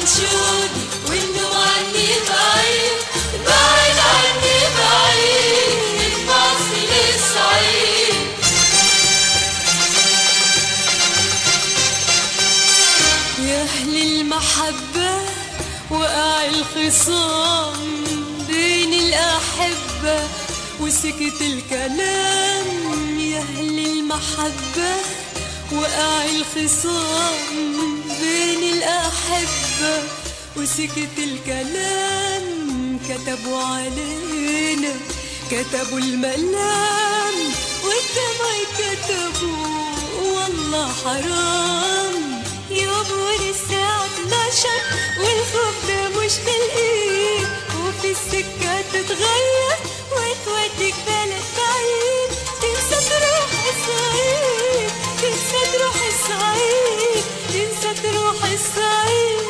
من شوقي وانه عني بعيد بعيد عني بعيد من مصر للصعيد يا أهل المحبة وقع الخصام بين الأحبة وسكت الكلام يا أهل المحبة وقع الخصام بين الأحبة وسكت الكلام كتبوا علينا كتبوا الملام والدمع كتبوا والله حرام يابور الساعة 12 والخوف ده مش بالايد وفي السكة تتغير وتوديك بلد بعيد تنسى تروح الصعيد تنسى تروح الصعيد تنسى تروح الصعيد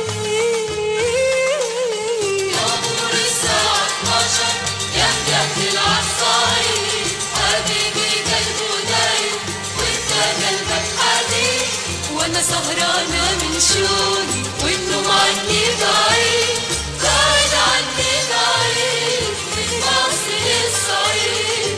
يابور الساعة 12 يا مجهل عالصعيد حبيبي قلبه دايب وانت قلبك حديد وانا سهرانة من شوقي والنوم عني بعيد بعيد عني بعيد من مصر للصعيد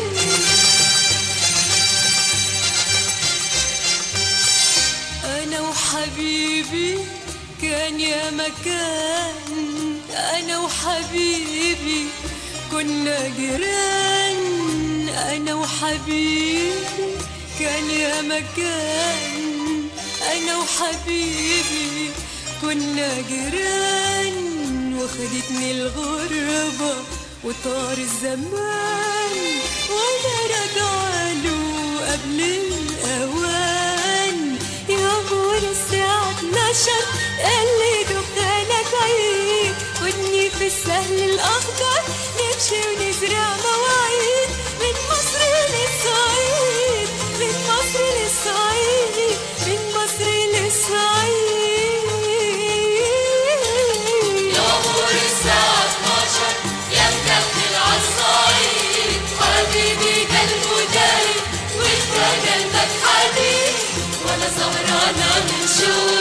انا وحبيبي كان يا مكان انا وحبيبي كنا جيران انا وحبيبي كان يا مكان انا وحبيبي كنا جيران وخدتني الغربة وطار الزمان وانا راجعة له قبل الاوان يا بور الساعة 12 قال لي دخانك عيد ودني في السهل الأخضر نمشي ونزرع مواعيد من مصر للصعيد من مصر للصعيد من مصر للصعيد يابور الساعة 12 يا مجهل عالصعيد حبيبي قلبه دايب وانت قلبك حديد وانا سهرانة من شوق